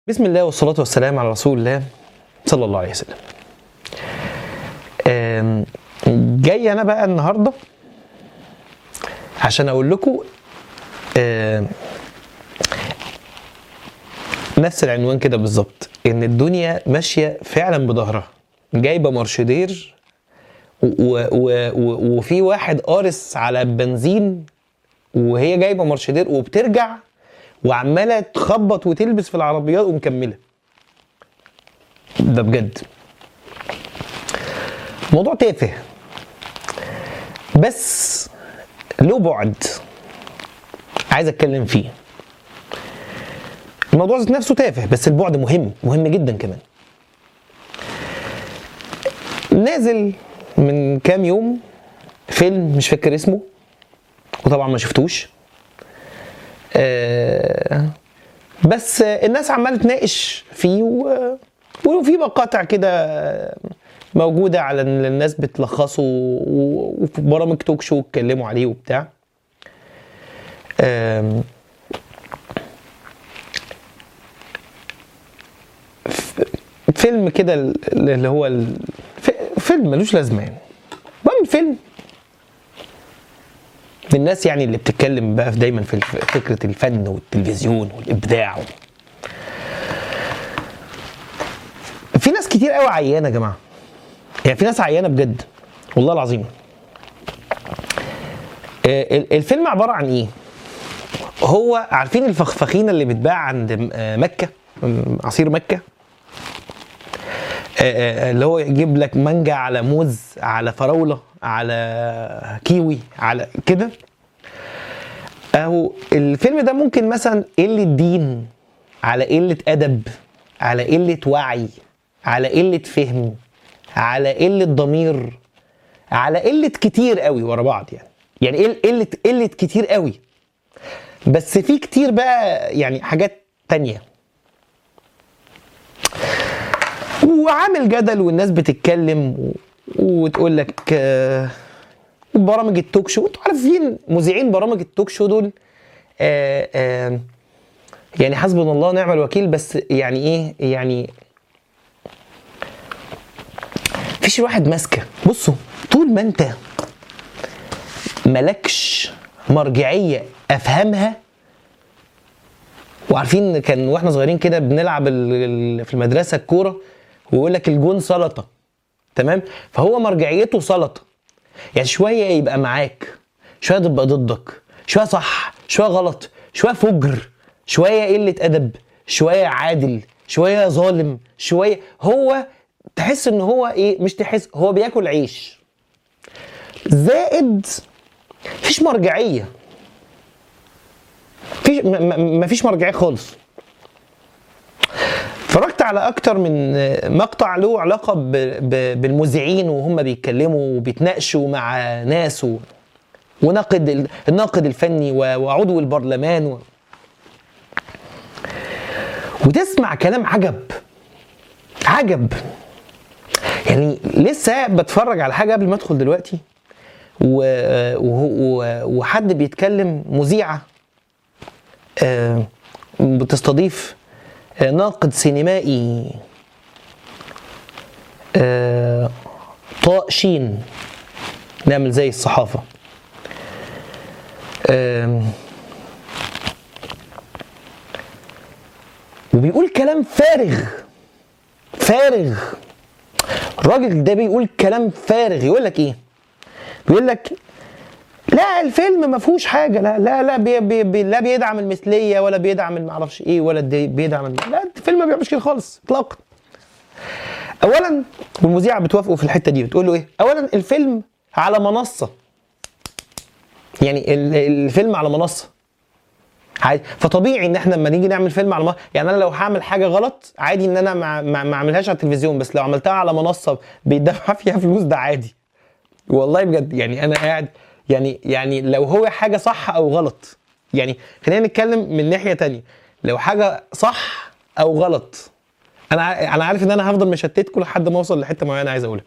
بسم الله والصلاة والسلام على رسول الله صلى الله عليه وسلم. آم، جاي أنا بقى النهاردة عشان أقول لكم آم، نفس العنوان كده بالظبط إن الدنيا ماشية فعلا بظهرها جايبة مرشدير و- و- و- و- وفي واحد قارس على بنزين وهي جايبة مرشدير وبترجع وعماله تخبط وتلبس في العربيات ومكمله ده بجد موضوع تافه بس له بعد عايز اتكلم فيه الموضوع ذات نفسه تافه بس البعد مهم مهم جدا كمان نازل من كام يوم فيلم مش فاكر اسمه وطبعا ما شفتوش آه، بس الناس عماله تناقش فيه و- وفي مقاطع كده موجوده على ان الناس بتلخصه و- وفي برامج توك شو اتكلموا عليه وبتاع آم، ف- فيلم كده اللي هو ال- ف- فيلم ملوش لازمه يعني المهم فيلم من الناس يعني اللي بتتكلم بقى في- دايما في الف- فكره الفن والتلفزيون والابداع و... في ناس كتير قوي عيانه يا جماعه يعني في ناس عيانه بجد والله العظيم آه، ال- الفيلم عباره عن ايه هو عارفين الفخفخينه اللي بتباع عند م- آه، مكه م- عصير مكه آه، آه، اللي هو يجيب لك مانجا على موز على فراوله على كيوي على كده اهو الفيلم ده ممكن مثلا قله دين على قله ادب على قله وعي على قله فهم على قله ضمير على قله كتير قوي ورا بعض يعني يعني قل- قله قله كتير قوي بس في كتير بقى يعني حاجات تانية وعامل جدل والناس بتتكلم و... وتقول لك آه، برامج التوك شو انتوا عارفين مذيعين برامج التوك شو دول آه آه يعني حسبنا الله ونعم الوكيل بس يعني ايه يعني مفيش واحد ماسكه بصوا طول ما انت ملكش مرجعيه افهمها وعارفين كان واحنا صغيرين كده بنلعب ال- ال- في المدرسه الكوره ويقول لك الجون سلطه تمام فهو مرجعيته سلطه يعني شويه يبقى معاك شويه تبقى ضدك شويه صح شويه غلط شويه فجر شويه قله ادب شويه عادل شويه ظالم شويه هو تحس ان هو ايه مش تحس هو بياكل عيش زائد مفيش مرجعيه فيش م- م- مفيش مرجعيه خالص اتفرجت على اكتر من مقطع له علاقه ب- ب- بالمذيعين وهم بيتكلموا وبيتناقشوا مع ناس و... وناقد ال- الناقد الفني و- وعضو البرلمان و... وتسمع كلام عجب عجب يعني لسه بتفرج على حاجه قبل ما ادخل دلوقتي و... و... و... وحد بيتكلم مذيعه آه، بتستضيف آه، ناقد سينمائي آه، طاء شين نعمل زي الصحافة آم، وبيقول كلام فارغ فارغ الراجل ده بيقول كلام فارغ يقول لك ايه بيقول لك لا الفيلم ما فيهوش حاجه لا لا لا بي بي بي لا بيدعم المثليه ولا بيدعم ما اعرفش ايه ولا دي- بيدعم ال- لا الفيلم ما بيعملش كده خالص اطلاقا اولا والمذيعه بتوافقه في الحته دي بتقول له ايه اولا الفيلم على منصه يعني ال- الفيلم على منصه عادي فطبيعي ان احنا لما نيجي نعمل فيلم على منصة يعني انا لو هعمل حاجه غلط عادي ان انا ما ما ما اعملهاش على التلفزيون بس لو عملتها على منصه بيدفع فيها فلوس ده عادي والله بجد يعني انا قاعد يعني يعني لو هو حاجه صح او غلط يعني خلينا نتكلم من ناحيه تانية لو حاجه صح او غلط انا ع- انا عارف ان انا هفضل مشتتكم لحد ما اوصل لحته معينه عايز اقولها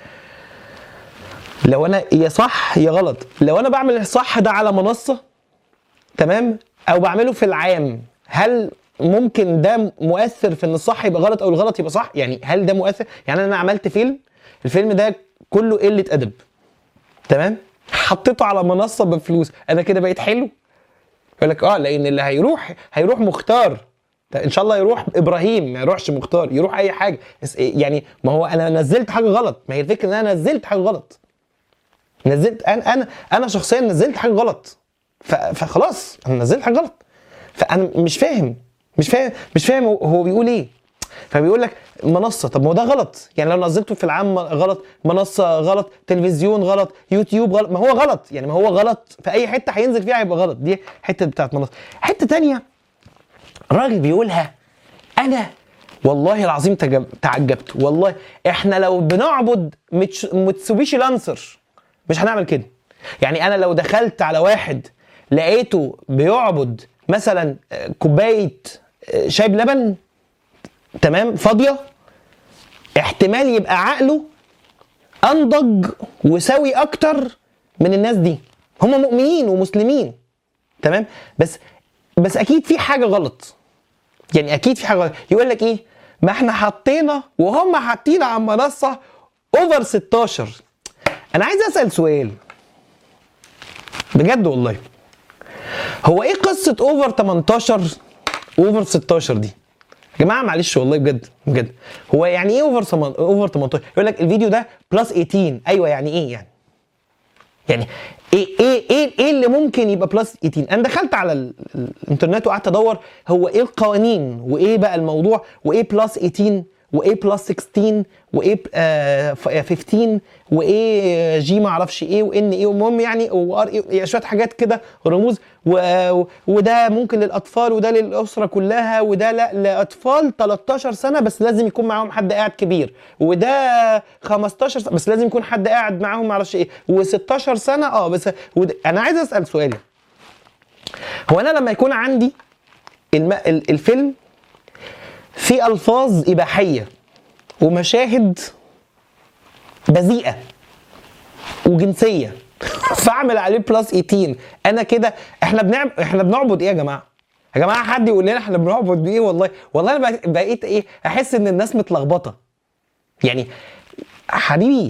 لو انا يا صح يا غلط لو انا بعمل الصح ده على منصه تمام او بعمله في العام هل ممكن ده مؤثر في ان الصح يبقى غلط او الغلط يبقى صح يعني هل ده مؤثر يعني انا عملت فيلم الفيلم ده كله قله ادب تمام حطيته على منصه بفلوس انا كده بقيت حلو يقول لك اه لان اللي هيروح هيروح مختار طب ان شاء الله يروح ابراهيم ما يروحش مختار يروح اي حاجه بس يعني ما هو انا نزلت حاجه غلط ما هي الفكره ان انا نزلت حاجه غلط نزلت انا انا انا شخصيا نزلت حاجه غلط ف- فخلاص انا نزلت حاجه غلط فانا مش فاهم مش فاهم مش فاهم هو- هو بيقول ايه فبيقول لك منصه طب ما هو ده غلط يعني لو نزلته في العام غلط منصه غلط تلفزيون غلط يوتيوب غلط ما هو غلط يعني ما هو غلط في اي حته هينزل فيها هيبقى غلط دي حته بتاعت منصه حته تانية راجل بيقولها انا والله العظيم تجب- تعجبت والله احنا لو بنعبد متش- متسوبيشي لانسر مش هنعمل كده يعني انا لو دخلت على واحد لقيته بيعبد مثلا آه، كوبايه آه، شاي بلبن تمام فاضيه احتمال يبقى عقله انضج وسوي اكتر من الناس دي هم مؤمنين ومسلمين تمام بس بس اكيد في حاجه غلط يعني اكيد في حاجه غلط يقول لك ايه ما احنا حطينا وهم حاطين على المنصه اوفر 16 انا عايز اسال سؤال بجد والله هو ايه قصه اوفر 18 اوفر 16 دي يا جماعه معلش والله بجد بجد هو يعني ايه اوفر سمن... اوفر 18 يقول لك الفيديو ده بلس 18 ايوه يعني ايه يعني يعني ايه ايه ايه ايه اللي ممكن يبقى بلس 18 انا دخلت على ال- ال- الانترنت وقعدت ادور هو ايه القوانين وايه بقى الموضوع وايه بلس 18 وايه بلس 16 وايه آه ف- 15 وايه جي ما اعرفش ايه وان ايه المهم يعني وار ايه يعني شويه حاجات كده رموز و- وده ممكن للاطفال وده للاسره كلها وده لا لاطفال 13 سنه بس لازم يكون معاهم حد قاعد كبير وده 15 سنه بس لازم يكون حد قاعد معاهم معرفش ايه و16 سنه اه بس وده انا عايز اسال سؤال هو انا لما يكون عندي الم... ال- الفيلم في الفاظ اباحيه ومشاهد بذيئه وجنسيه فاعمل عليه بلس 18 انا كده احنا بنعمل احنا بنعبد ايه يا جماعه يا جماعه حد يقول لنا احنا بنعبد ايه والله والله انا بقيت- بقيت ايه احس ان الناس متلخبطه يعني حبيبي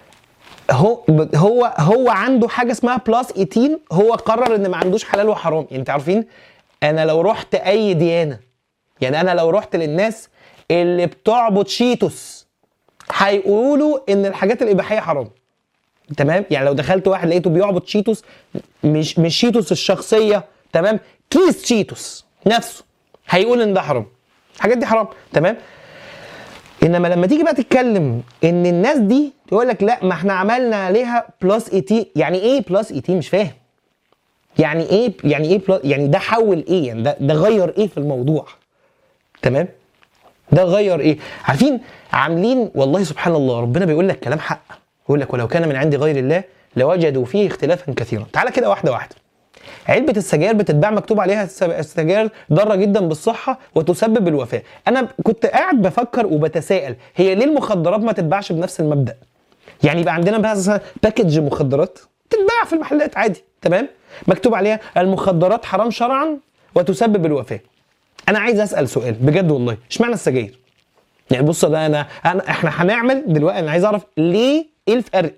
هو هو هو عنده حاجه اسمها بلس 18 هو قرر ان ما عندوش حلال وحرام يعني انت عارفين انا لو رحت اي ديانه يعني انا لو رحت للناس اللي بتعبد شيتوس هيقولوا ان الحاجات الاباحيه حرام تمام يعني لو دخلت واحد لقيته بيعبد شيتوس مش مش شيتوس الشخصيه تمام كيس شيتوس نفسه هيقول ان ده حرام الحاجات دي حرام تمام انما لما تيجي بقى تتكلم ان الناس دي تقول لك لا ما احنا عملنا عليها بلس 18 يعني ايه بلس 18 مش فاهم يعني ايه يعني ايه بلس يعني ده حول ايه يعني ده ده غير ايه في الموضوع تمام ده غير ايه عارفين عاملين والله سبحان الله ربنا بيقول لك كلام حق يقول لك ولو كان من عند غير الله لوجدوا فيه اختلافا كثيرا تعالى كده واحده واحده علبة السجاير بتتباع مكتوب عليها الس- السجاير ضارة جدا بالصحة وتسبب الوفاة أنا كنت قاعد بفكر وبتساءل هي ليه المخدرات ما تتباعش بنفس المبدأ يعني يبقى عندنا مثلا باكج مخدرات تتباع في المحلات عادي تمام مكتوب عليها المخدرات حرام شرعا وتسبب الوفاة انا عايز اسال سؤال بجد والله اشمعنى السجاير يعني بص ده انا, أنا احنا هنعمل دلوقتي انا عايز اعرف ليه ايه الفرق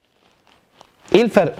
ايه الفرق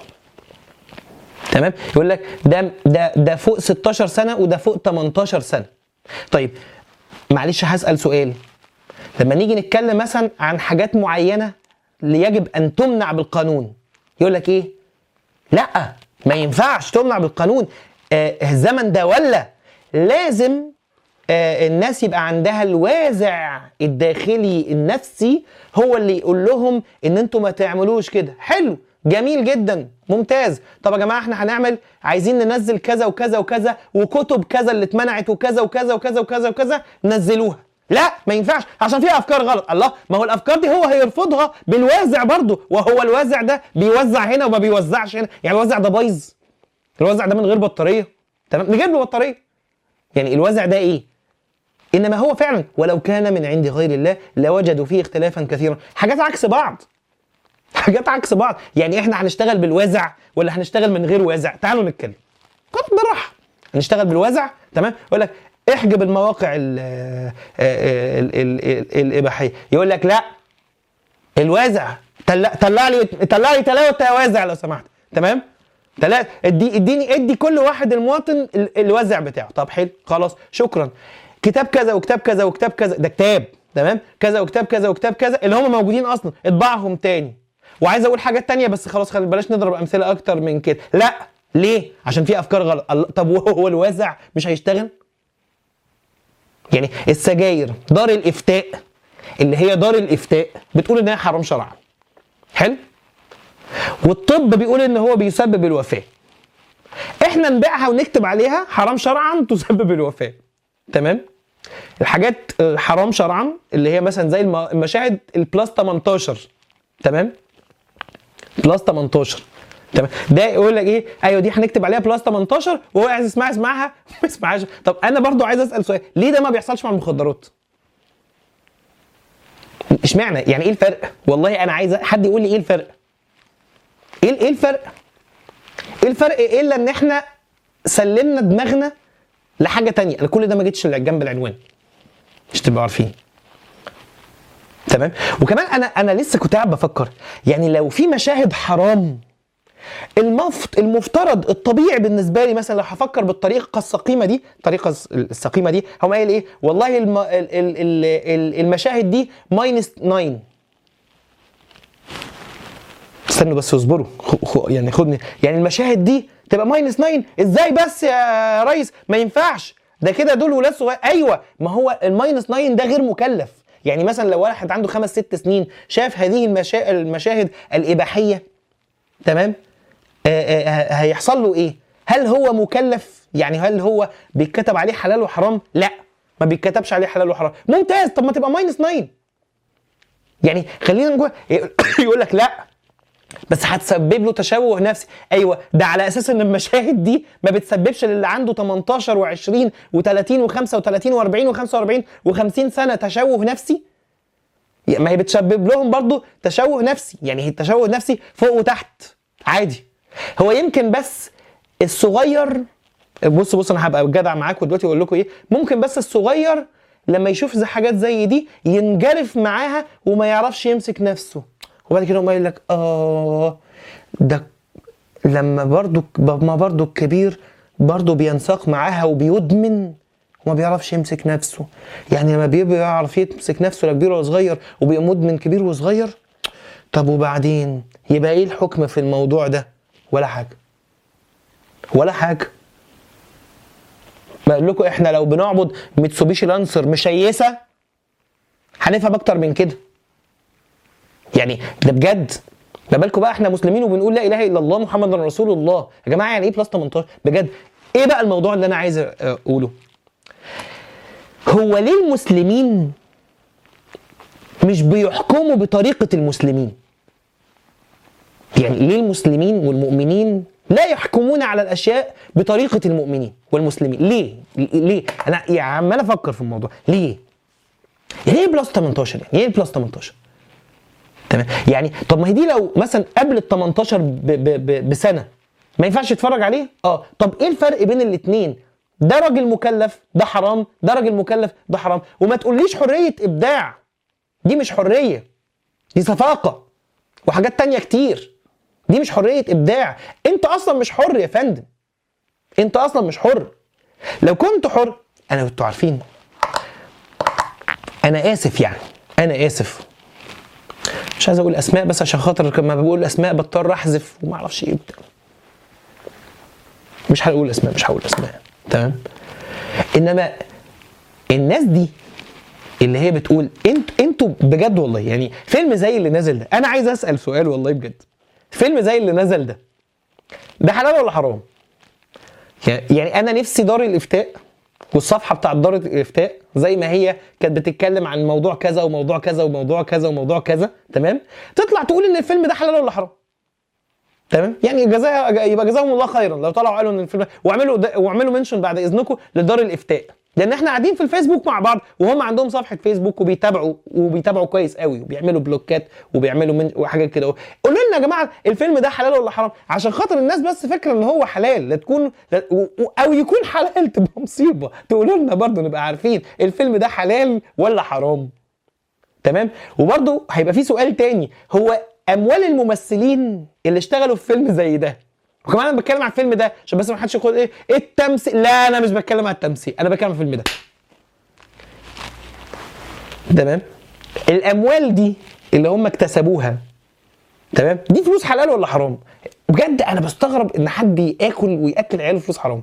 تمام يقول لك ده ده ده فوق 16 سنه وده فوق 18 سنه طيب معلش هسال سؤال لما نيجي نتكلم مثلا عن حاجات معينه اللي يجب ان تمنع بالقانون يقول لك ايه لا ما ينفعش تمنع بالقانون آه الزمن ده ولا لازم آه الناس يبقى عندها الوازع الداخلي النفسي هو اللي يقول لهم ان انتوا ما تعملوش كده حلو جميل جدا ممتاز طب يا جماعه احنا هنعمل عايزين ننزل كذا وكذا وكذا وكتب كذا اللي اتمنعت وكذا وكذا وكذا وكذا وكذا نزلوها لا ما ينفعش عشان فيها افكار غلط الله ما هو الافكار دي هو هيرفضها بالوازع برضه وهو الوازع ده بيوزع هنا وما بيوزعش هنا يعني الوازع ده بايظ الوازع ده من غير بطاريه تمام نجيب له بطاريه يعني الوازع ده ايه انما هو فعلا ولو كان من عند غير الله لوجدوا فيه اختلافا كثيرا حاجات عكس بعض حاجات عكس بعض يعني احنا هنشتغل بالوازع ولا هنشتغل من غير وازع تعالوا نتكلم خد بالراحه هنشتغل بالوازع تمام يقول لك احجب المواقع ال- ال- ال- ال- الاباحيه يقول لك لا الوازع طلع طلع لي طلع لي تلاوه وازع لو سمحت تمام تلا ادي اديني ادي كل واحد المواطن ال- الوازع بتاعه طب حلو خلاص شكرا كتاب كذا وكتاب كذا وكتاب كذا ده كتاب تمام كذا وكتاب كذا وكتاب كذا اللي هم موجودين اصلا اطبعهم تاني وعايز اقول حاجات تانية بس خلاص خلي بلاش نضرب امثله اكتر من كده لا ليه عشان في افكار غلط الله- طب وهو الوازع مش هيشتغل يعني السجاير دار الافتاء اللي هي دار الافتاء بتقول ان هي حرام شرعا حلو والطب بيقول ان هو بيسبب الوفاه احنا نبيعها ونكتب عليها حرام شرعا تسبب الوفاه تمام الحاجات الحرام شرعا اللي هي مثلا زي الم- المشاهد البلاس 18 تمام بلس 18 تمام ده يقول لك ايه ايوه دي هنكتب عليها بلس 18 وهو عايز يسمعها يسمعها ما يسمعهاش طب انا برضو عايز اسال سؤال ليه ده ما بيحصلش مع المخدرات اشمعنى يعني ايه الفرق والله انا عايز حد يقول لي ايه الفرق ايه ايه الفرق ايه الفرق الا ان احنا سلمنا دماغنا لحاجه تانية انا كل ده ما جيتش جنب العنوان مش تبقوا عارفين تمام وكمان انا انا لسه كنت قاعد بفكر يعني لو في مشاهد حرام المفت المفترض الطبيعي بالنسبه لي مثلا لو هفكر بالطريقه السقيمه دي الطريقه الس- السقيمه دي هم قايل ايه والله الم... ال... ال... ال... ال- المشاهد دي ماينس 9 استنوا بس اصبروا خ... خ... يعني خدني يعني المشاهد دي تبقى ماينس 9 ازاي بس يا ريس ما ينفعش ده كده دول ولاد صغير ايوه ما هو الماينس 9 ده غير مكلف يعني مثلا لو واحد عنده خمس ست سنين شاف هذه المشا... المشاهد الاباحيه تمام آه، آه، هيحصل له ايه هل هو مكلف يعني هل هو بيتكتب عليه حلال وحرام لا ما بيتكتبش عليه حلال وحرام ممتاز طب ما تبقى ماينس 9 يعني خلينا نقول يقول لك لا بس هتسبب له تشوه نفسي ايوه ده على اساس ان المشاهد دي ما بتسببش للي عنده 18 و20 و30 و35 و40 و45 و50 سنه تشوه نفسي يعني ما هي بتسبب لهم برضو تشوه نفسي يعني هي التشوه النفسي فوق وتحت عادي هو يمكن بس الصغير بص بص انا هبقى جدع معاكم دلوقتي واقول لكم ايه ممكن بس الصغير لما يشوف زي حاجات زي دي ينجرف معاها وما يعرفش يمسك نفسه وبعد كده يقوم قايل لك اه ده لما برضو ما برضو الكبير برضو بينساق معاها وبيدمن وما بيعرفش يمسك نفسه يعني لما بيبقى يعرف يمسك نفسه لا كبير ولا صغير وبيبقى مدمن كبير وصغير طب وبعدين يبقى ايه الحكم في الموضوع ده ولا حاجه ولا حاجه بقول لكم احنا لو بنعبد ميتسوبيشي لانسر مشيسه هنفهم اكتر من كده يعني ده بجد ما بالكم بقى احنا مسلمين وبنقول لا اله الا الله محمد رسول الله يا جماعه يعني ايه بلس 18 بجد ايه بقى الموضوع اللي انا عايز اقوله هو ليه المسلمين مش بيحكموا بطريقه المسلمين يعني ليه المسلمين والمؤمنين لا يحكمون على الاشياء بطريقه المؤمنين والمسلمين ليه ليه انا يعني عمال افكر في الموضوع ليه يعني ايه بلس 18 يعني ايه بلس 18 تمام يعني طب ما هي دي لو مثلا قبل ال 18 ب ب ب بسنه ما ينفعش يتفرج عليه اه طب ايه الفرق بين الاثنين ده راجل مكلف ده حرام ده راجل مكلف ده حرام وما تقوليش حريه ابداع دي مش حريه دي صفاقه وحاجات تانية كتير دي مش حريه ابداع انت اصلا مش حر يا فندم انت اصلا مش حر لو كنت حر انا كنتوا عارفين انا اسف يعني انا اسف مش عايز اقول اسماء بس عشان خاطر لما بقول اسماء بضطر احذف وما اعرفش ايه بتاع. مش هقول اسماء مش هقول اسماء تمام انما الناس دي اللي هي بتقول انت انتوا بجد والله يعني فيلم زي اللي نازل ده انا عايز اسال سؤال والله بجد فيلم زي اللي نزل ده ده حلال ولا حرام يعني انا نفسي دار الافتاء والصفحه بتاعت دار الافتاء زي ما هي كانت بتتكلم عن موضوع كذا وموضوع كذا وموضوع كذا وموضوع كذا تمام تطلع تقول ان الفيلم ده حلال ولا حرام تمام يعني جزاء يبقى جزاهم الله خيرا لو طلعوا قالوا ان الفيلم واعملوا واعملوا منشن بعد اذنكم لدار الافتاء لان احنا قاعدين في الفيسبوك مع بعض وهم عندهم صفحه فيسبوك وبيتابعوا وبيتابعوا كويس قوي وبيعملوا بلوكات وبيعملوا من وحاجات كده قولوا لنا يا جماعه الفيلم ده حلال ولا حرام عشان خاطر الناس بس فكره ان هو حلال لا تكون لا و- و- او يكون حلال تبقى مصيبه تقولوا لنا برضه نبقى عارفين الفيلم ده حلال ولا حرام تمام وبرضه هيبقى في سؤال تاني هو اموال الممثلين اللي اشتغلوا في فيلم زي ده وكمان انا بتكلم على الفيلم ده عشان بس ما حدش يقول ايه إيه التمثيل لا انا مش بتكلم على التمثيل انا بتكلم على الفيلم ده تمام الاموال دي اللي هم اكتسبوها تمام دي فلوس حلال ولا حرام بجد انا بستغرب ان حد ياكل وياكل عياله فلوس حرام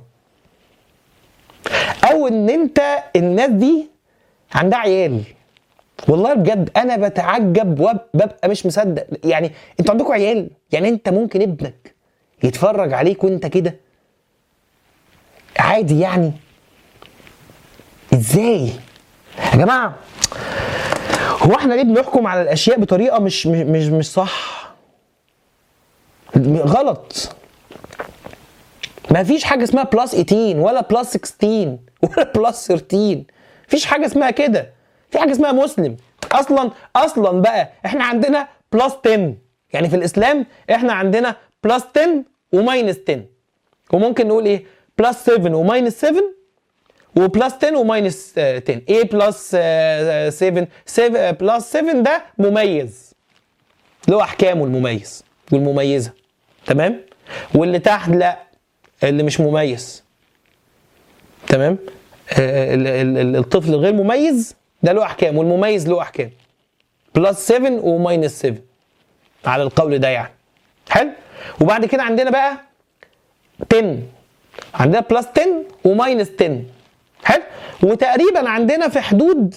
او ان انت الناس دي عندها عيال والله بجد انا بتعجب وببقى مش مصدق يعني انتوا عندكم عيال يعني انت ممكن ابنك يتفرج عليك وانت كده عادي يعني ازاي يا جماعه هو احنا ليه بنحكم على الاشياء بطريقه مش مش مش, مش صح غلط ما فيش حاجه اسمها بلس 18 ولا بلس 16 ولا بلس 13 مفيش حاجه اسمها كده في حاجه اسمها مسلم اصلا اصلا بقى احنا عندنا بلس 10 يعني في الاسلام احنا عندنا بلس 10 وماينس 10 وممكن نقول ايه بلس 7 وماينس 7 وبلس 10 وماينس 10 ايه بلس 7 7 بلس 7 ده مميز له احكامه المميز والمميزه تمام واللي تحت لا اللي مش مميز تمام آه، ال- ال- ال- الطفل الغير مميز ده له احكام والمميز له احكام بلس 7 وماينس 7 على القول ده يعني حلو وبعد كده عندنا بقى 10 عندنا بلس 10 وماينس 10 حلو وتقريبا عندنا في حدود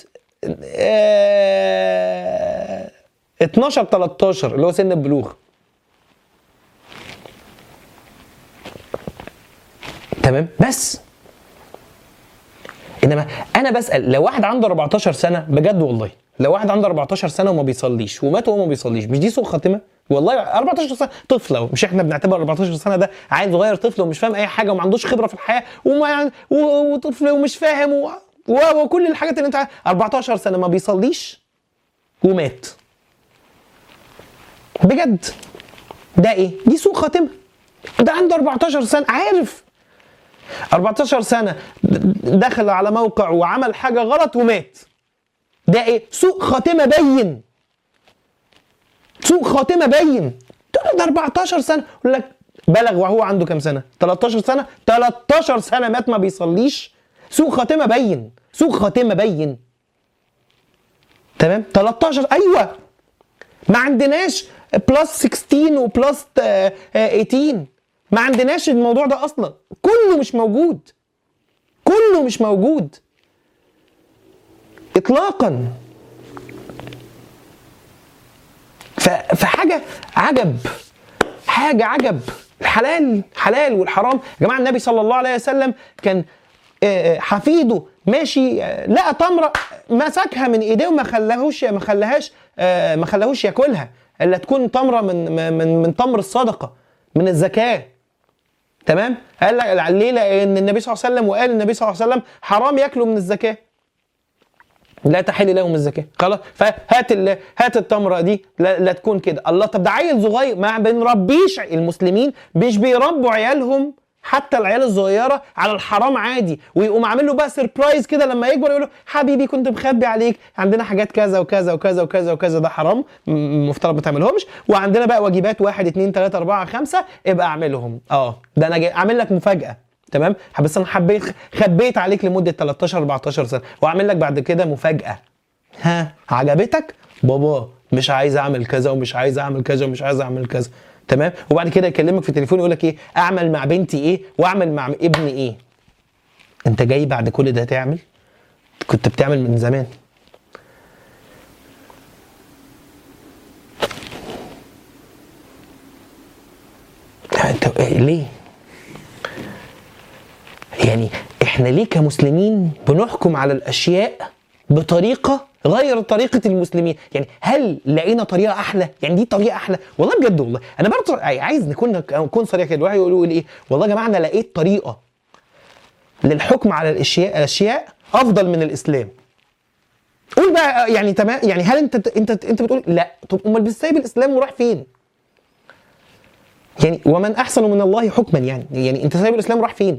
آه 12 13 اللي هو سن البلوغ تمام بس انما انا بسال لو واحد عنده 14 سنه بجد والله لو واحد عنده 14 سنه وما بيصليش ومات وهو ما بيصليش مش دي سوء خاتمه والله 14 سنه طفل اهو مش احنا بنعتبر 14 سنه ده عيل صغير طفل ومش فاهم اي حاجه وما عندوش خبره في الحياه وما يعني و- وطفل ومش فاهم و... و- وكل الحاجات اللي انت عارف- 14 سنه ما بيصليش ومات بجد ده ايه دي سوء خاتمه ده عنده 14 سنه عارف 14 سنه د- دخل على موقع وعمل حاجه غلط ومات ده ايه سوء خاتمه بين سوء خاتمه بين تقول له ده 14 سنه يقول لك بلغ وهو عنده كام سنه 13 سنه 13 سنه مات ما بيصليش سوء خاتمه بين سوء خاتمه بين تمام 13 ايوه ما عندناش بلس 16 وبلس آه، آه، 18 ما عندناش الموضوع ده اصلا كله مش موجود كله مش موجود اطلاقا ف- فحاجه عجب حاجه عجب الحلال حلال والحرام يا جماعه النبي صلى الله عليه وسلم كان آه، آه، حفيده ماشي آه، لقى تمره مسكها من ايديه وما خلاهوش ما خلاهاش آه، ما خلاهوش ياكلها الا تكون تمره من من من تمر الصدقه من الزكاه تمام قال لك ليه لان النبي صلى الله عليه وسلم وقال النبي صلى الله عليه وسلم حرام ياكلوا من الزكاه لا تحل لهم الزكاه خلاص فهات ال- هات التمره دي لا, لا تكون كده الله طب ده عيل صغير ما بنربيش المسلمين مش بيربوا عيالهم حتى العيال الصغيره على الحرام عادي ويقوم عامل له بقى سربرايز كده لما يكبر يقول له حبيبي كنت مخبي عليك عندنا حاجات كذا وكذا وكذا وكذا وكذا ده حرام م- المفترض ما تعملهمش وعندنا بقى واجبات واحد اتنين تلاته اربعه خمسه ابقى اعملهم اه ده انا جاي اعمل لك مفاجاه تمام بس انا حبيت خبيت عليك لمده 13 14 سنه واعمل لك بعد كده مفاجاه ها عجبتك بابا مش عايز اعمل كذا ومش عايز اعمل كذا ومش عايز اعمل كذا تمام وبعد كده يكلمك في التليفون يقول لك ايه اعمل مع بنتي ايه واعمل مع ابني ايه انت جاي بعد كل ده تعمل كنت بتعمل من زمان انت إيه- ليه يعني احنا ليه كمسلمين بنحكم على الاشياء بطريقه غير طريقه المسلمين يعني هل لقينا طريقه احلى يعني دي طريقه احلى والله بجد والله انا برضه عايز نكون نكون صريح كده الواحد يقول يقول ايه والله يا جماعه انا لقيت طريقه للحكم على الاشياء الاشياء افضل من الاسلام قول بقى يعني تمام يعني هل انت انت انت بتقول لا طب امال سايب الاسلام وراح فين يعني ومن احسن من الله حكما يعني يعني انت سايب الاسلام وراح فين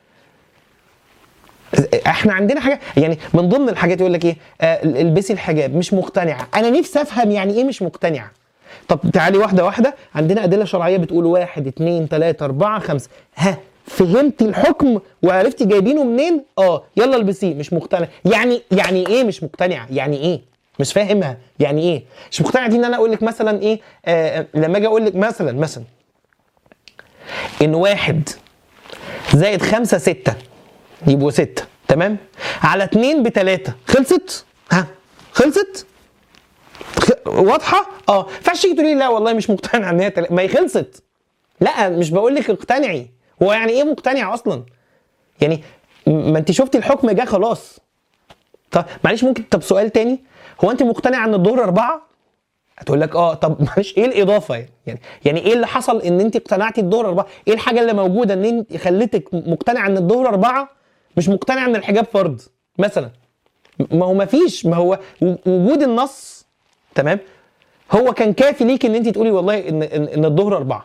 احنا عندنا حاجه يعني من ضمن الحاجات يقول لك ايه آه البسي الحجاب مش مقتنعه انا نفسي افهم يعني ايه مش مقتنعه طب تعالي واحده واحده عندنا ادله شرعيه بتقول واحد اتنين تلاته اربعه خمسه ها فهمتي الحكم وعرفتي جايبينه منين اه يلا البسيه مش مقتنع يعني يعني ايه مش مقتنعه يعني ايه مش فاهمها يعني ايه مش مقتنعه دي ان انا اقول لك مثلا ايه آه لما اجي اقول لك مثلا مثلا ان واحد زائد خمسة ستة يبقوا ستة تمام على اتنين بتلاتة خلصت ها خلصت خ- واضحة اه فعش تيجي تقولي لا والله مش مقتنع ان هي تل... ما هي خلصت لا مش بقول لك اقتنعي هو يعني ايه مقتنع اصلا يعني م- ما انت شفتي الحكم جه خلاص طب معلش ممكن طب سؤال تاني هو انت مقتنع ان الظهر اربعة هتقول لك اه طب معلش ايه الاضافه يعني يعني يعني ايه اللي حصل ان انت اقتنعتي الظهر اربعه ايه الحاجه اللي موجوده ان انت خلتك مقتنعه ان الظهر اربعه مش مقتنعه ان الحجاب فرض مثلا ما هو ما فيش ما هو و- وجود النص تمام هو كان كافي ليك ان انت تقولي والله ان ان, إن الظهر اربعه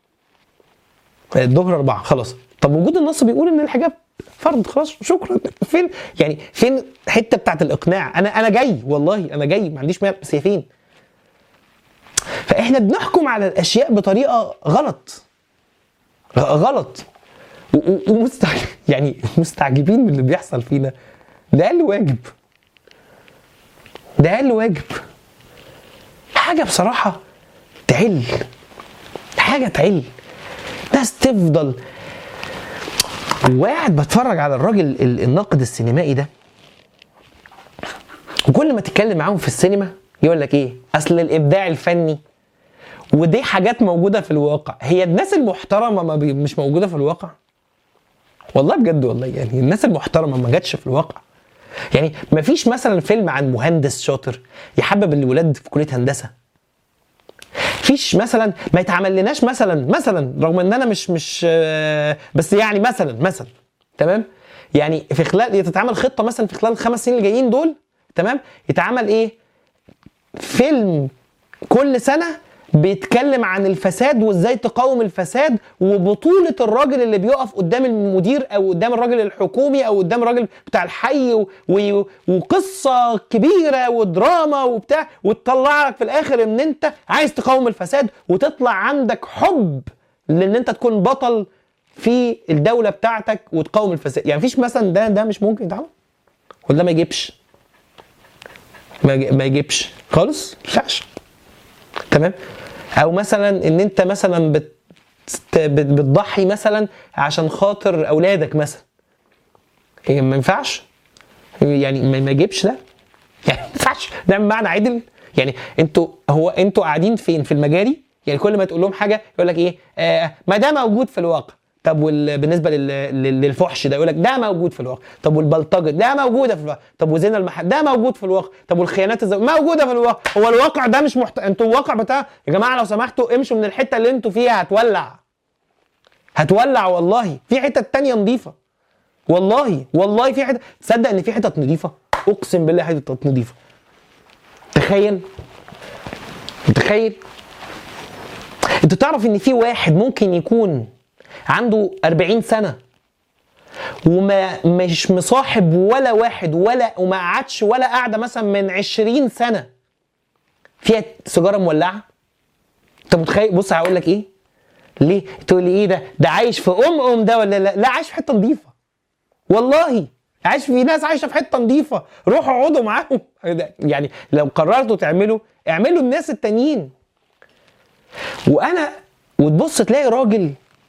الظهر اربعه خلاص طب وجود النص بيقول ان الحجاب فرض خلاص شكرا فين يعني فين الحته بتاعت الاقناع انا انا جاي والله انا جاي ما عنديش مانع بس هي فين فاحنا بنحكم على الاشياء بطريقه غلط غ- غلط و- و- ومستعجب يعني مستعجبين من اللي بيحصل فينا ده اقل واجب ده اقل واجب حاجه بصراحه تعل حاجه تعل ناس تفضل وقاعد بتفرج على الراجل ال- الناقد السينمائي ده وكل ما تتكلم معاهم في السينما يقول لك ايه اصل الابداع الفني ودي حاجات موجوده في الواقع هي الناس المحترمه ما بي مش موجوده في الواقع والله بجد والله يعني الناس المحترمه ما جاتش في الواقع يعني ما فيش مثلا فيلم عن مهندس شاطر يحبب الولاد في كليه هندسه فيش مثلا ما يتعمل لناش مثلا مثلا رغم ان انا مش مش آه، بس يعني مثلا مثلا تمام يعني في خلال تتعمل خطه مثلا في خلال الخمس سنين الجايين دول تمام يتعمل ايه فيلم كل سنه بيتكلم عن الفساد وازاي تقاوم الفساد وبطولة الراجل اللي بيقف قدام المدير او قدام الراجل الحكومي او قدام الراجل بتاع الحي و... و... وقصة كبيرة ودراما وبتاع وتطلع لك في الاخر ان انت عايز تقاوم الفساد وتطلع عندك حب لان انت تكون بطل في الدولة بتاعتك وتقاوم الفساد يعني مفيش مثلا ده ده مش ممكن يتعمل ولا ما يجيبش ما يجي- ما يجيبش خالص ما ينفعش تمام او مثلا ان انت مثلا بت بت- بتضحي مثلا عشان خاطر اولادك مثلا هي ما ينفعش يعني ما ما يجيبش ده يعني ما ينفعش ده بمعنى عدل يعني انتوا هو انتوا قاعدين فين في المجاري يعني كل ما تقول لهم حاجه يقول لك ايه آه ما ده موجود في الواقع طب وال- بالنسبه لل- لل- للفحش ده يقول لك ده موجود في الواقع طب والبلطجه ده موجوده في الواقع طب وزنا المحل ده موجود في الواقع طب والخيانات الزو... موجوده في الواقع هو الواقع ده مش محت... انتوا الواقع بتاع يا جماعه لو سمحتوا امشوا من الحته اللي انتوا فيها هتولع هتولع والله في حتت تانية نظيفه والله والله في حتت تصدق ان في حتت نظيفه اقسم بالله حتت نظيفه تخيل متخيل انت تعرف ان في واحد ممكن يكون عنده 40 سنه وما مش مصاحب ولا واحد ولا وما قعدش ولا قاعده مثلا من 20 سنه فيها سيجاره مولعه انت متخيل بص هقول لك ايه ليه تقول لي ايه ده ده عايش في ام ام ده ولا لا لا عايش في حته نظيفه والله عايش في ناس عايشه في حته نظيفه روحوا اقعدوا معاهم يعني لو قررتوا تعملوا اعملوا الناس التانيين وانا وتبص تلاقي راجل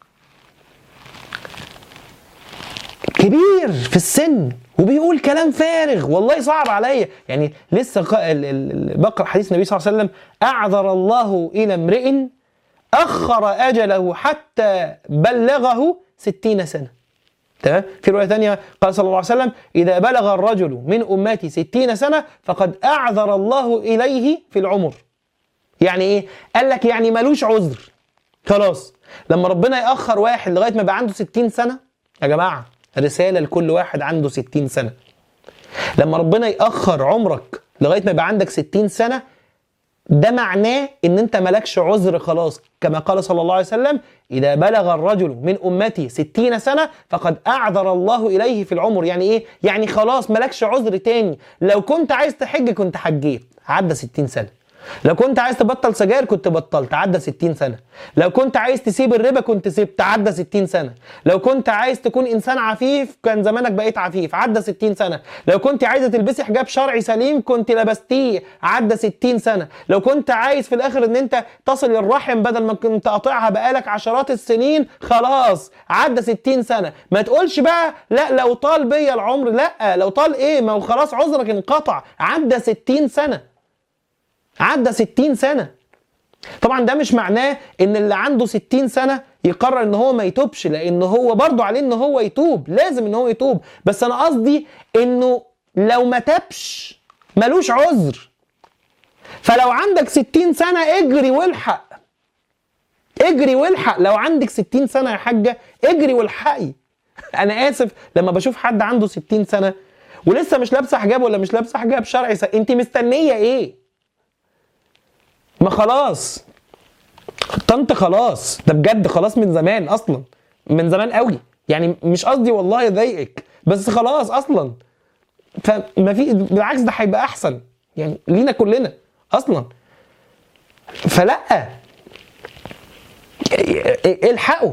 كبير في السن وبيقول كلام فارغ والله صعب عليا يعني لسه ق- ال- ال- ال- بقرا حديث النبي صلى الله عليه وسلم اعذر الله الى امرئ اخر اجله حتى بلغه ستين سنه تمام في روايه ثانيه قال صلى الله عليه وسلم اذا بلغ الرجل من امتي ستين سنه فقد اعذر الله اليه في العمر يعني ايه قال لك يعني ملوش عذر خلاص لما ربنا ياخر واحد لغايه ما يبقى عنده 60 سنه يا جماعه رساله لكل واحد عنده 60 سنه لما ربنا يأخر عمرك لغايه ما يبقى عندك 60 سنه ده معناه ان انت مالكش عذر خلاص كما قال صلى الله عليه وسلم اذا بلغ الرجل من امتي ستين سنه فقد اعذر الله اليه في العمر يعني ايه يعني خلاص مالكش عذر تاني لو كنت عايز تحج كنت حجيت عدى 60 سنه لو كنت عايز تبطل سجاير كنت بطلت عدى 60 سنه لو كنت عايز تسيب الربا كنت سبت عدى 60 سنه لو كنت عايز تكون انسان عفيف كان زمانك بقيت عفيف عدى 60 سنه لو كنت عايزه تلبسي حجاب شرعي سليم كنت لبستيه عدى 60 سنه لو كنت عايز في الاخر ان انت تصل الرحم بدل ما كنت قاطعها بقالك عشرات السنين خلاص عدى 60 سنه ما تقولش بقى لا لو طال بيا العمر لا لو طال ايه ما هو خلاص عذرك انقطع عدى 60 سنه عدى 60 سنه طبعا ده مش معناه ان اللي عنده 60 سنه يقرر ان هو ما يتوبش لان هو برضه عليه ان هو يتوب لازم ان هو يتوب بس انا قصدي انه لو ما تابش ملوش عذر فلو عندك 60 سنه اجري والحق اجري والحق لو عندك 60 سنه يا حاجه اجري والحقي انا اسف لما بشوف حد عنده 60 سنه ولسه مش لابسه حجاب ولا مش لابسه حجاب شرعي انت مستنيه ايه ما خلاص طنط خلاص ده بجد خلاص من زمان اصلا من زمان قوي يعني مش قصدي والله يضايقك بس خلاص اصلا فما في بالعكس ده هيبقى احسن يعني لينا كلنا اصلا فلا الحقوا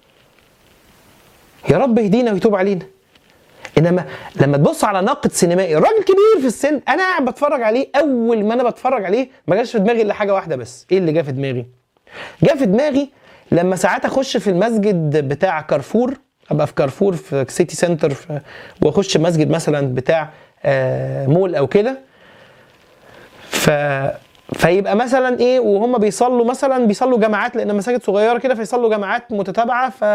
يا رب يهدينا ويتوب علينا انما لما تبص على ناقد سينمائي راجل كبير في السن انا قاعد بتفرج عليه اول ما انا بتفرج عليه ما جاش في دماغي الا حاجه واحده بس ايه اللي جه في دماغي جه في دماغي لما ساعات اخش في المسجد بتاع كارفور ابقى في كارفور في سيتي سنتر في واخش مسجد مثلا بتاع آه مول او كده ف فيبقى مثلا ايه وهم بيصلوا مثلا بيصلوا جماعات لان مساجد صغيره كده فيصلوا جماعات متتابعه ف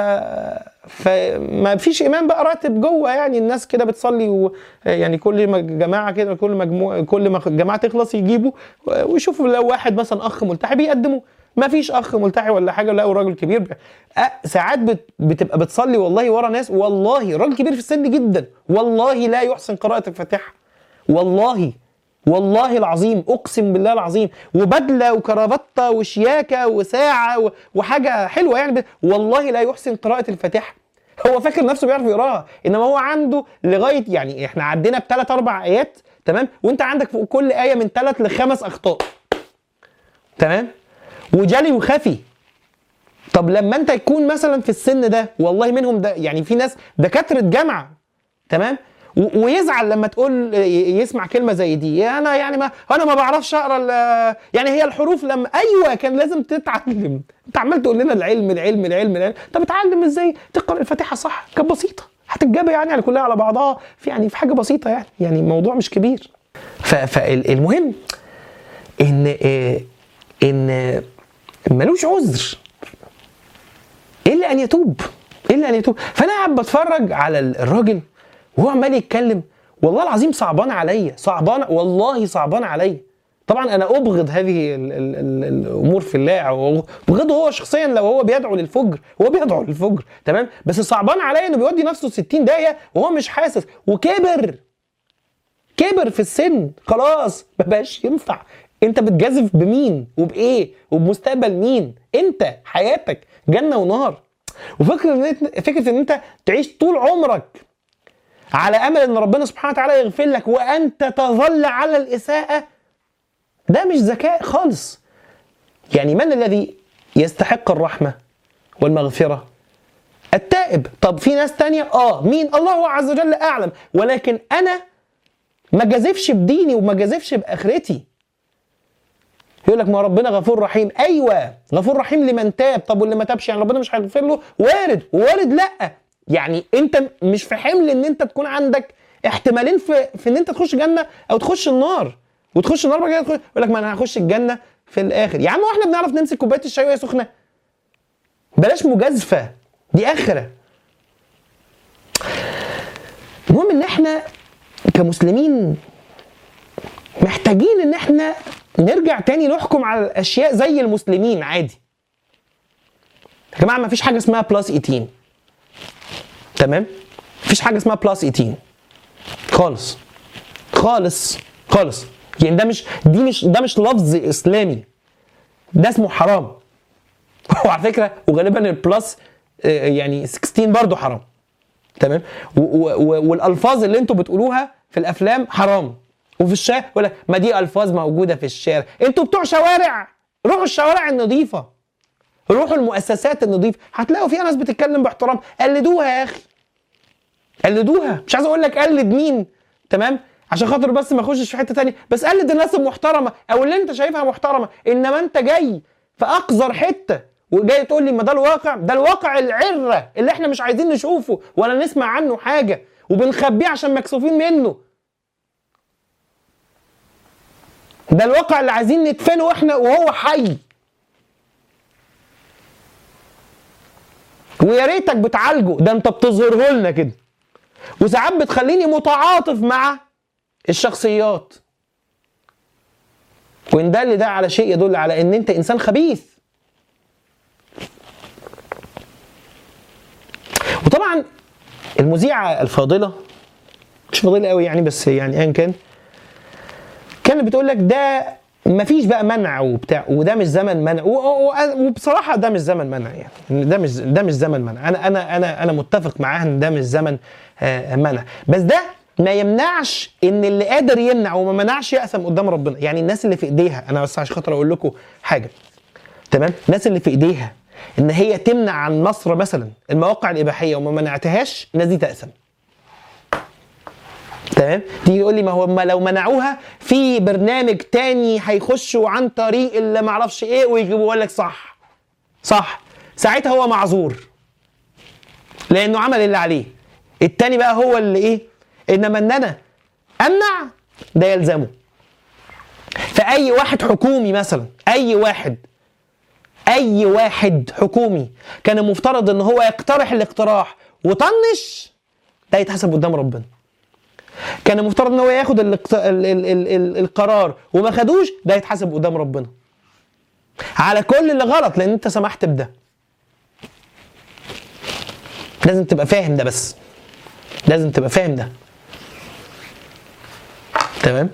فما فيش امام بقى راتب جوه يعني الناس كده بتصلي و... يعني كل جماعه كده كل مجموعه كل ما جماعه تخلص يجيبوا ويشوفوا لو واحد مثلا اخ ملتحي بيقدموا ما فيش اخ ملتحي ولا حاجه لقوا راجل كبير ساعات بت... بتبقى بتصلي والله ورا ناس والله راجل كبير في السن جدا والله لا يحسن قراءه الفاتحه والله والله العظيم اقسم بالله العظيم وبدله وكرافته وشياكه وساعه وحاجه حلوه يعني والله لا يحسن قراءه الفاتحه هو فاكر نفسه بيعرف يقراها انما هو عنده لغايه يعني احنا عدينا بثلاث اربع ايات تمام وانت عندك فوق كل ايه من ثلاث لخمس اخطاء تمام وجلي وخفي طب لما انت يكون مثلا في السن ده والله منهم ده يعني في ناس دكاتره جامعه تمام ويزعل لما تقول يسمع كلمه زي دي انا يعني ما انا ما بعرفش اقرا يعني هي الحروف لما ايوه كان لازم تتعلم انت عمال تقول لنا العلم العلم العلم العلم طب اتعلم ازاي تقرا الفاتحه صح كانت بسيطه هتتجاب يعني على كلها على بعضها في يعني في حاجه بسيطه يعني يعني الموضوع مش كبير فالمهم ان ان ملوش عذر الا ان يتوب الا ان يتوب فانا قاعد بتفرج على الراجل وهو عمال يتكلم والله العظيم صعبان عليا صعبان والله صعبان عليا طبعا انا ابغض هذه ال ال ال الامور في الله ابغضه هو شخصيا لو هو بيدعو للفجر هو بيدعو للفجر تمام بس صعبان عليا انه بيودي نفسه 60 دقيقه وهو مش حاسس وكبر كبر في السن خلاص ما بقاش ينفع انت بتجازف بمين وبايه وبمستقبل مين انت حياتك جنه ونار وفكره ان فكره ان انت تعيش طول عمرك على امل ان ربنا سبحانه وتعالى يغفر لك وانت تظل على الاساءه ده مش ذكاء خالص يعني من الذي يستحق الرحمه والمغفره التائب طب في ناس تانية اه مين الله عز وجل اعلم ولكن انا ما جازفش بديني وما جازفش باخرتي يقول لك ما ربنا غفور رحيم ايوه غفور رحيم لمن تاب طب واللي ما تابش يعني ربنا مش هيغفر له وارد وارد لا يعني انت مش في حمل ان انت تكون عندك احتمالين في في ان انت تخش جنه او تخش النار وتخش النار بقى يقول لك ما انا هخش الجنه في الاخر يا عم واحنا بنعرف نمسك كوبايه الشاي وهي سخنه بلاش مجازفه دي اخره المهم ان احنا كمسلمين محتاجين ان احنا نرجع تاني نحكم على الاشياء زي المسلمين عادي يا جماعه ما فيش حاجه اسمها بلس 18 تمام مفيش حاجه اسمها بلس 18 خالص خالص خالص يعني ده مش دي مش ده مش لفظ اسلامي ده اسمه حرام وعلى فكره وغالبا البلس آه، يعني 16 برضه حرام تمام و- و- و- والالفاظ اللي انتوا بتقولوها في الافلام حرام وفي الشارع ولا ما دي الفاظ موجوده في الشارع انتوا بتوع شوارع روحوا الشوارع النظيفه روحوا المؤسسات النظيفه هتلاقوا فيها ناس بتتكلم باحترام قلدوها يا اخي قلدوها مش عايز اقول لك قلد مين تمام عشان خاطر بس ما اخشش في حته تانية بس قلد الناس المحترمه او اللي انت شايفها محترمه انما انت جاي في اقذر حته وجاي تقول لي ما ده الواقع ده الواقع العره اللي احنا مش عايزين نشوفه ولا نسمع عنه حاجه وبنخبيه عشان مكسوفين منه ده الواقع اللي عايزين ندفنه احنا وهو حي ويا ريتك بتعالجه ده انت بتظهره لنا كده وساعات بتخليني متعاطف مع الشخصيات وان دل ده على شيء يدل على ان انت انسان خبيث وطبعا المذيعه الفاضله مش فاضله قوي يعني بس يعني ايا كان كانت بتقول لك ده مفيش بقى منع وبتاع وده مش زمن منع و- و- وبصراحه ده مش زمن منع يعني ده مش ده مش زمن منع انا انا انا انا متفق معاها ان ده مش زمن آه، منع بس ده ما يمنعش ان اللي قادر يمنع وما منعش يأثم قدام ربنا يعني الناس اللي في ايديها انا بس عشان خاطر اقول لكم حاجه تمام الناس اللي في ايديها ان هي تمنع عن مصر مثلا المواقع الاباحيه وما منعتهاش الناس دي تأثم تمام تيجي يقول لي ما هو ما لو منعوها في برنامج تاني هيخشوا عن طريق اللي ما اعرفش ايه ويجيبوا يقول لك صح صح ساعتها هو معذور لانه عمل اللي عليه التاني بقى هو اللي ايه انما ان انا امنع ده يلزمه فاي واحد حكومي مثلا اي واحد اي واحد حكومي كان المفترض ان هو يقترح الاقتراح وطنش ده يتحسب قدام ربنا كان المفترض ان هو ياخد الاقت... ال... ال... ال... ال... القرار وما خدوش ده يتحاسب قدام ربنا على كل اللي غلط لان انت سمحت بده لازم تبقى فاهم ده بس لازم تبقى فاهم ده تمام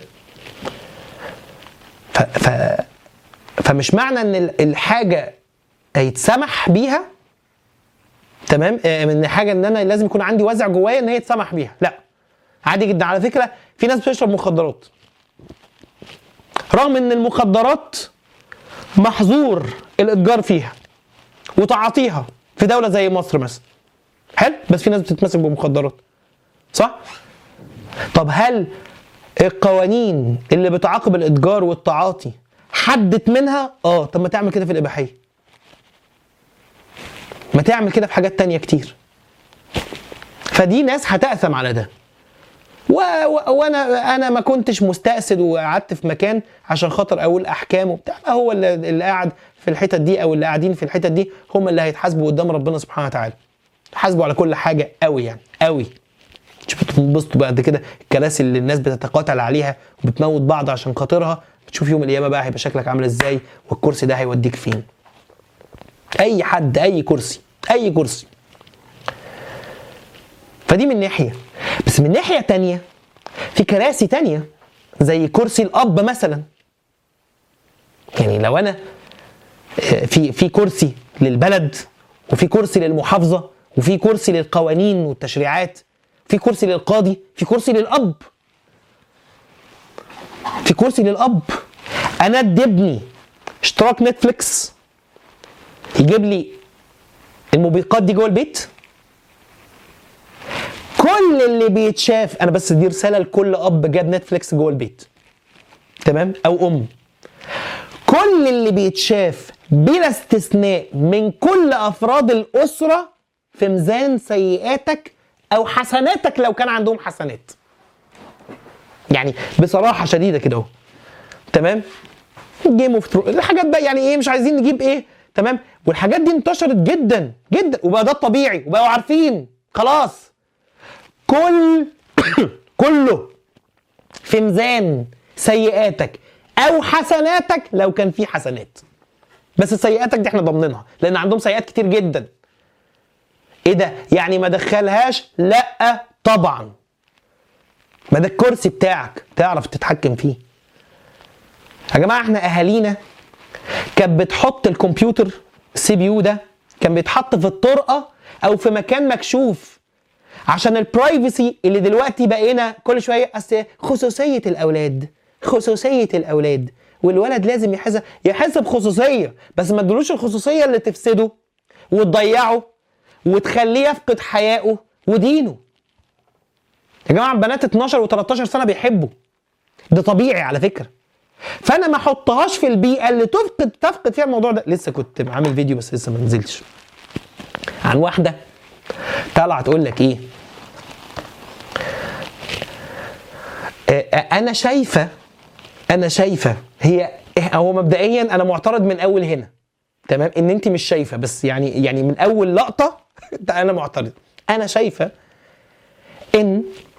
ف... ف... فمش معنى ان ال- الحاجه يتسمح بيها تمام آه، من حاجه ان انا لازم يكون عندي وازع جوايا ان هي يتسمح بيها لا عادي جدا على فكره في ناس بتشرب مخدرات رغم ان المخدرات محظور الاتجار فيها وتعاطيها في دوله زي مصر مثلا حلو بس في ناس بتتمسك بمخدرات صح طب هل القوانين اللي بتعاقب الاتجار والتعاطي حدت منها اه طب ما تعمل كده في الاباحيه ما تعمل كده في حاجات تانية كتير فدي ناس هتأثم على ده و... و... وانا انا ما كنتش مستأسد وقعدت في مكان عشان خاطر اقول احكام وبتاع لا هو اللي, اللي قاعد في الحتت دي او اللي قاعدين في الحتت دي هم اللي هيتحاسبوا قدام ربنا سبحانه وتعالى حاسبوا على كل حاجه قوي يعني قوي شوفوا تنبسطوا بعد كده الكراسي اللي الناس بتتقاتل عليها وبتموت بعض عشان خاطرها بتشوف يوم القيامه بقى هيبقى شكلك عامل ازاي والكرسي ده هيوديك فين اي حد اي كرسي اي كرسي فدي من ناحيه بس من ناحيه تانية في كراسي تانية زي كرسي الاب مثلا يعني لو انا آه، في في كرسي للبلد وفي كرسي للمحافظه وفي كرسي للقوانين والتشريعات في كرسي للقاضي في كرسي للاب في كرسي للاب انا ادي ابني اشتراك نتفليكس يجيب لي الموبقات دي جوه البيت كل اللي بيتشاف انا بس دي رساله لكل اب جاب نتفليكس جوه البيت تمام او ام كل اللي بيتشاف بلا استثناء من كل افراد الاسره في ميزان سيئاتك او حسناتك لو كان عندهم حسنات يعني بصراحه شديده كده اهو تمام جيم اوف ثرونز الحاجات بقى يعني ايه مش عايزين نجيب ايه تمام والحاجات دي انتشرت جدا جدا وبقى ده الطبيعي وبقوا عارفين خلاص كل كله في ميزان سيئاتك او حسناتك لو كان في حسنات بس سيئاتك دي احنا ضامنينها لان عندهم سيئات كتير جدا ايه ده يعني ما دخلهاش لا طبعا ما ده الكرسي بتاعك تعرف تتحكم فيه يا جماعه احنا اهالينا كانت بتحط الكمبيوتر السي بي يو ده كان بيتحط في الطرقه او في مكان مكشوف عشان البرايفسي اللي دلوقتي بقينا كل شويه اصل خصوصيه الاولاد خصوصيه الاولاد والولد لازم يحس يحس بخصوصيه بس ما تدلوش الخصوصيه اللي تفسده وتضيعه وتخليه يفقد حيائه ودينه يا جماعه البنات 12 و13 سنه بيحبوا ده طبيعي على فكره فانا ما احطهاش في البيئه اللي تفقد تفقد فيها الموضوع ده لسه كنت عامل فيديو بس لسه ما نزلش عن واحده طالعه تقول لك ايه آه، انا شايفه انا شايفه هي هو مبدئيا انا معترض من اول هنا تمام ان انت مش شايفه بس يعني يعني من اول لقطه ده انا معترض انا شايفه ان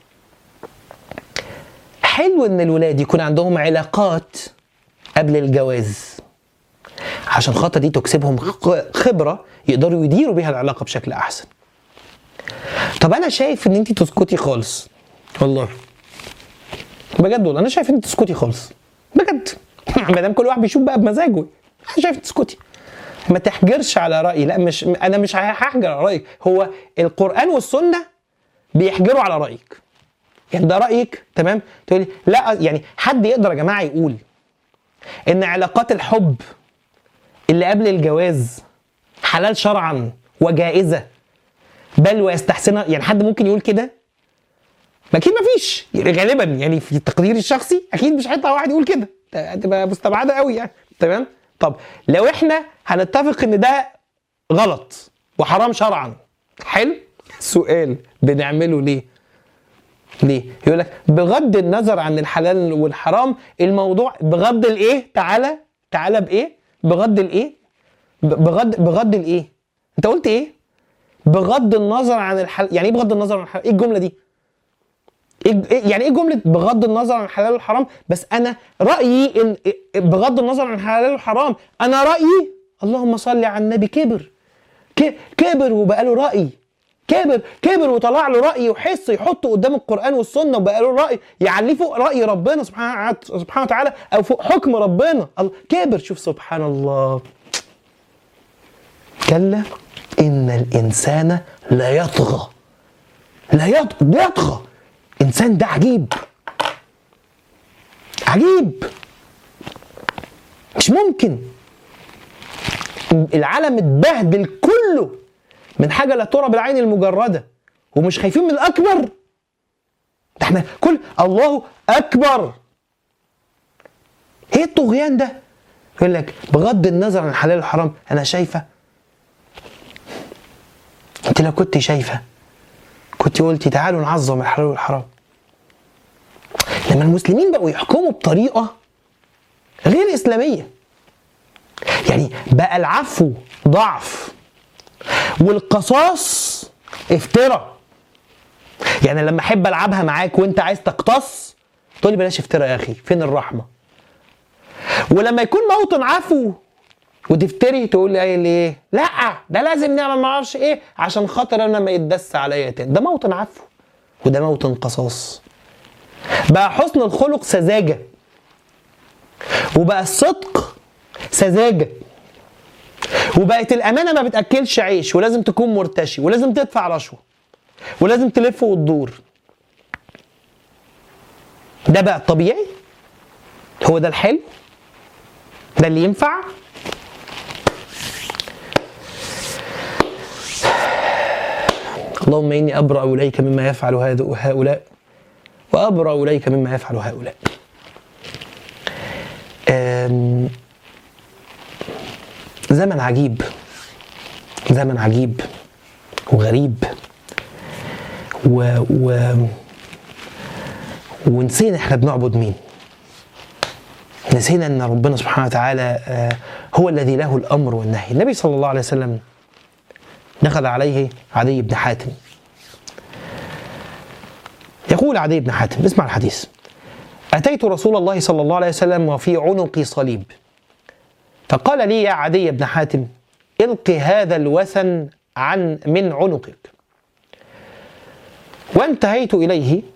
حلو ان الولاد يكون عندهم علاقات قبل الجواز عشان خاطر دي تكسبهم خ- خبره يقدروا يديروا بيها العلاقه بشكل احسن طب انا شايف ان انت تسكتي خالص والله بجد والله انا شايف ان انت تسكتي خالص بجد ما دام كل واحد بيشوف بقى بمزاجه انا شايف تسكتي ما تحجرش على رايي لا مش انا مش هحجر على رايك هو القران والسنه بيحجروا على رايك يعني ده رايك تمام تقولي لا يعني حد يقدر يا جماعه يقول ان علاقات الحب اللي قبل الجواز حلال شرعا وجائزه بل ويستحسنها يعني حد ممكن يقول كده ما اكيد ما فيش يعني غالبا يعني في تقديري الشخصي اكيد مش هيطلع واحد يقول كده هتبقى مستبعده قوي يعني تمام طب لو احنا هنتفق ان ده غلط وحرام شرعا حلو سؤال بنعمله ليه ليه يقول لك بغض النظر عن الحلال والحرام الموضوع بغض الايه تعالى تعالى بايه بغض الايه ب- بغض بغض الايه انت قلت ايه بغض النظر عن الحلال يعني ايه بغض النظر عن الحلال ايه الجمله دي إيه- إيه- يعني ايه جمله بغض النظر عن الحلال والحرام بس انا رايي ان إيه- بغض النظر عن الحلال والحرام انا رايي اللهم صل على النبي كبر ك- كبر وبقى له راي كبر كبر وطلع له راي وحس يحطه قدام القران والسنه وبقى له راي يعليه فوق راي ربنا سبحانه سبحانه وتعالى او فوق حكم ربنا الله كبر شوف سبحان الله كلا ان الانسان لا يطغى لا يطغى لا يطغى انسان ده عجيب عجيب مش ممكن العالم اتبهدل كله من حاجه لا ترى بالعين المجرده ومش خايفين من الاكبر ده احنا كل الله اكبر ايه الطغيان ده يقول لك بغض النظر عن الحلال والحرام انا شايفه انت لو كنت شايفه كنت قلتي تعالوا نعظم الحلال والحرام لما المسلمين بقوا يحكموا بطريقه غير اسلاميه يعني بقى العفو ضعف والقصاص افتراء يعني لما احب العبها معاك وانت عايز تقتص تقول لي بلاش افتراء يا اخي فين الرحمه ولما يكون موطن عفو وتفتري تقول لي ايه ليه لا ده لازم نعمل ما اعرفش ايه عشان خاطر انا ما يتدس عليا تاني ده موطن عفو وده موطن قصاص بقى حسن الخلق سذاجه وبقى الصدق سذاجه وبقت الامانه ما بتاكلش عيش ولازم تكون مرتشي ولازم تدفع رشوه ولازم تلف وتدور ده بقى الطبيعي هو ده الحلو ده اللي ينفع اللهم اني ابرا اليك مما يفعل هذا- هؤلاء وابرا اليك مما يفعل هؤلاء أم، زمن عجيب زمن عجيب وغريب و, و ونسينا احنا بنعبد مين نسينا ان ربنا سبحانه وتعالى آه، هو الذي له الامر والنهي النبي صلى الله عليه وسلم دخل عليه عدي بن حاتم يقول عدي بن حاتم اسمع الحديث أتيت رسول الله صلى الله عليه وسلم وفي عنقي صليب فقال لي يا عدي بن حاتم الق هذا الوثن عن من عنقك وانتهيت إليه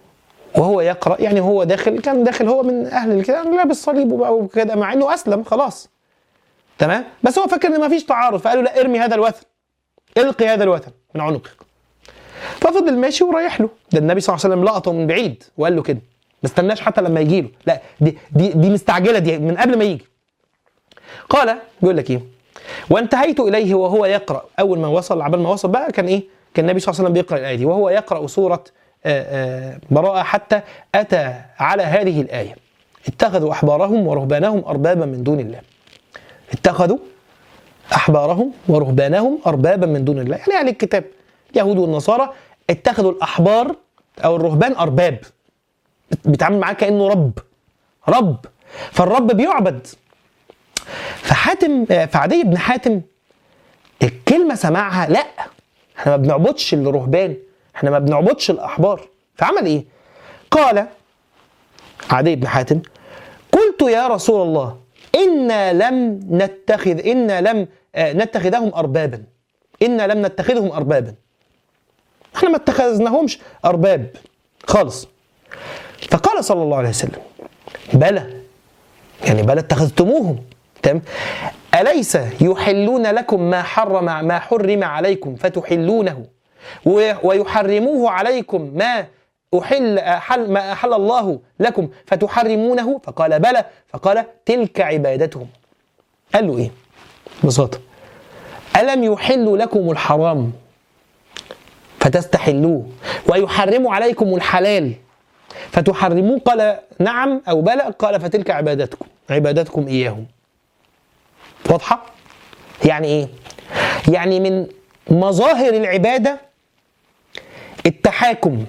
وهو يقرا يعني هو داخل كان داخل هو من اهل الكتاب لابس صليب وبقى وكده مع انه اسلم خلاص تمام بس هو فاكر ان ما فيش تعارض فقالوا لا ارمي هذا الوثن القي هذا الوثن من عنقك ففضل ماشي ورايح له ده النبي صلى الله عليه وسلم لقطه من بعيد وقال له كده ما استناش حتى لما يجي له لا دي دي دي مستعجله دي من قبل ما يجي قال بيقول لك ايه وانتهيت اليه وهو يقرا اول ما وصل عبال ما وصل بقى كان ايه كان النبي صلى الله عليه وسلم بيقرا الايه دي وهو يقرا سوره آه، آه، براءه حتى اتى على هذه الايه اتخذوا احبارهم ورهبانهم اربابا من دون الله اتخذوا احبارهم ورهبانهم اربابا من دون الله يعني اهل الكتاب اليهود والنصارى اتخذوا الاحبار او الرهبان ارباب بيتعامل معاه كانه رب رب فالرب بيعبد فحاتم فعدي بن حاتم الكلمه سمعها لا احنا ما بنعبدش الرهبان احنا ما بنعبدش الاحبار فعمل ايه قال عدي بن حاتم قلت يا رسول الله إنا لم نتخذ إنا لم آه، نتخذهم أربابا إنا لم نتخذهم أربابا احنا ما اتخذناهمش أرباب خالص فقال صلى الله عليه وسلم بلى يعني بلى اتخذتموهم تمام أليس يحلون لكم ما حرم ما حرم عليكم فتحلونه و- ويحرموه عليكم ما أحل أحل ما أحل الله لكم فتحرمونه فقال بلى فقال تلك عبادتهم قال له إيه ببساطة ألم يحل لكم الحرام فتستحلوه ويحرم عليكم الحلال فتحرموه قال نعم أو بلى قال فتلك عبادتكم عبادتكم إياهم واضحة؟ يعني إيه؟ يعني من مظاهر العبادة التحاكم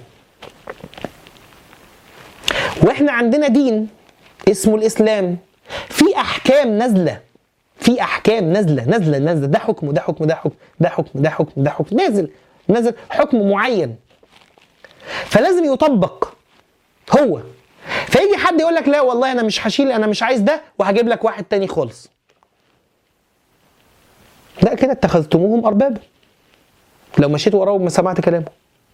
واحنا عندنا دين اسمه الاسلام في احكام نازله في احكام نازله نازله نازله ده حكم وده حكم وده حكم ده حكم ده حكم ده حكم نازل نازل حكم معين فلازم يطبق هو فيجي حد يقول لك لا والله انا مش هشيل انا مش عايز ده وهجيب لك واحد تاني خالص لا كده اتخذتموهم اربابا لو مشيت وراهم ما سمعت كلامه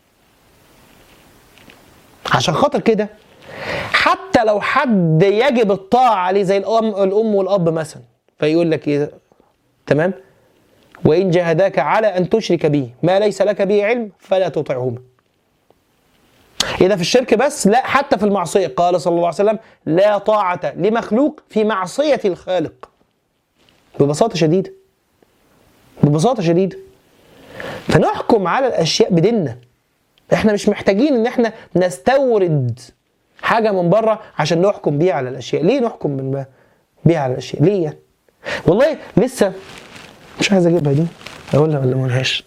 عشان خاطر كده حتى لو حد يجب الطاعة عليه زي الأم, الأم والأب مثلا فيقول لك إيه تمام وإن جاهداك على أن تشرك بي ما ليس لك به علم فلا تطعهما إذا في الشرك بس لا حتى في المعصية قال صلى الله عليه وسلم لا طاعة لمخلوق في معصية الخالق ببساطة شديدة ببساطة شديدة فنحكم على الأشياء بديننا احنا مش محتاجين ان احنا نستورد حاجه من بره عشان نحكم بيها على الاشياء ليه نحكم من بيها على الاشياء ليه يعني والله لسه مش عايز اجيبها دي اقولها ولا ما اقولهاش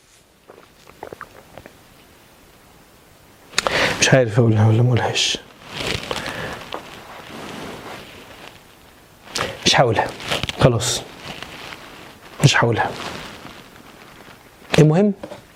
مش عارف اقولها ولا ما اقولهاش مش هقولها خلاص مش هقولها المهم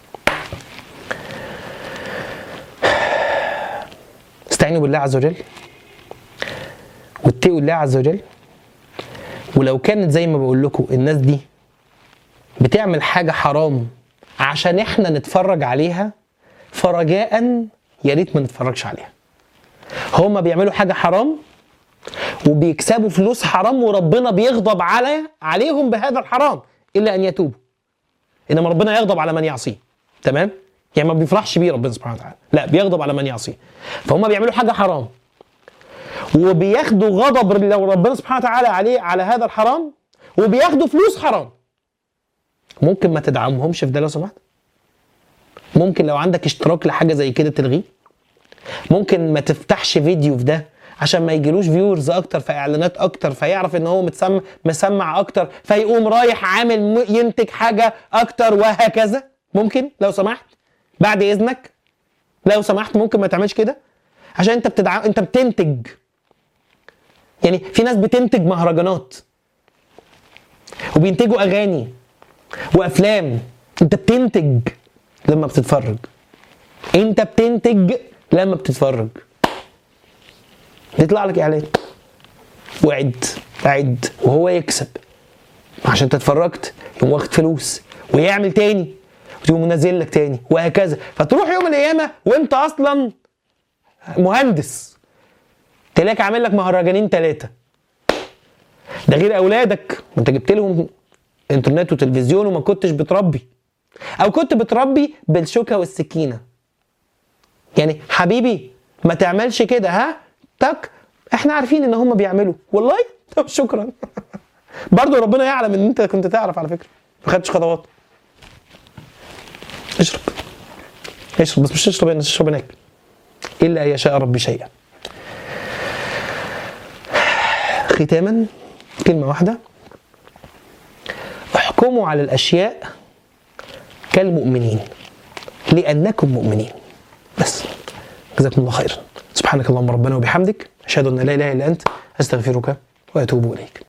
استعينوا بالله عز وجل واتقوا الله عز وجل ولو كانت زي ما بقول لكم الناس دي بتعمل حاجة حرام عشان احنا نتفرج عليها فرجاء يا ريت ما نتفرجش عليها هما بيعملوا حاجة حرام وبيكسبوا فلوس حرام وربنا بيغضب على عليهم بهذا الحرام الا ان يتوبوا انما ربنا يغضب على من يعصيه تمام يعني ما بيفرحش بيه ربنا سبحانه وتعالى لا بيغضب على من يعصيه فهم بيعملوا حاجه حرام وبياخدوا غضب لو ربنا سبحانه وتعالى عليه على هذا الحرام وبياخدوا فلوس حرام ممكن ما تدعمهمش في ده لو سمحت ممكن لو عندك اشتراك لحاجه زي كده تلغيه ممكن ما تفتحش فيديو في ده عشان ما يجيلوش فيورز اكتر فاعلانات اكتر فيعرف ان هو متسمع مسمع اكتر فيقوم رايح عامل م- ينتج حاجه اكتر وهكذا ممكن لو سمحت بعد اذنك لو سمحت ممكن ما تعملش كده عشان انت بتدعم انت بتنتج يعني في ناس بتنتج مهرجانات وبينتجوا اغاني وافلام انت بتنتج لما بتتفرج انت بتنتج لما بتتفرج بيطلع لك اعلان وعد عد وهو يكسب عشان انت اتفرجت يقوم واخد فلوس ويعمل تاني وتقوم منزل لك تاني وهكذا فتروح يوم القيامه وانت اصلا مهندس تلاقيك عامل لك مهرجانين ثلاثه ده غير اولادك ما انت جبت لهم انترنت وتلفزيون وما كنتش بتربي او كنت بتربي بالشوكه والسكينه يعني حبيبي ما تعملش كده ها تك احنا عارفين ان هم بيعملوا والله طب شكرا برضه ربنا يعلم ان انت كنت تعرف على فكره ما خدتش خطوات اشرب اشرب بس مش تشرب هنا تشرب هناك الا ان يشاء ربي شيئا ختاما كلمه واحده احكموا على الاشياء كالمؤمنين لانكم مؤمنين بس جزاكم الله خيرا سبحانك اللهم ربنا وبحمدك اشهد ان لا اله الا انت استغفرك واتوب اليك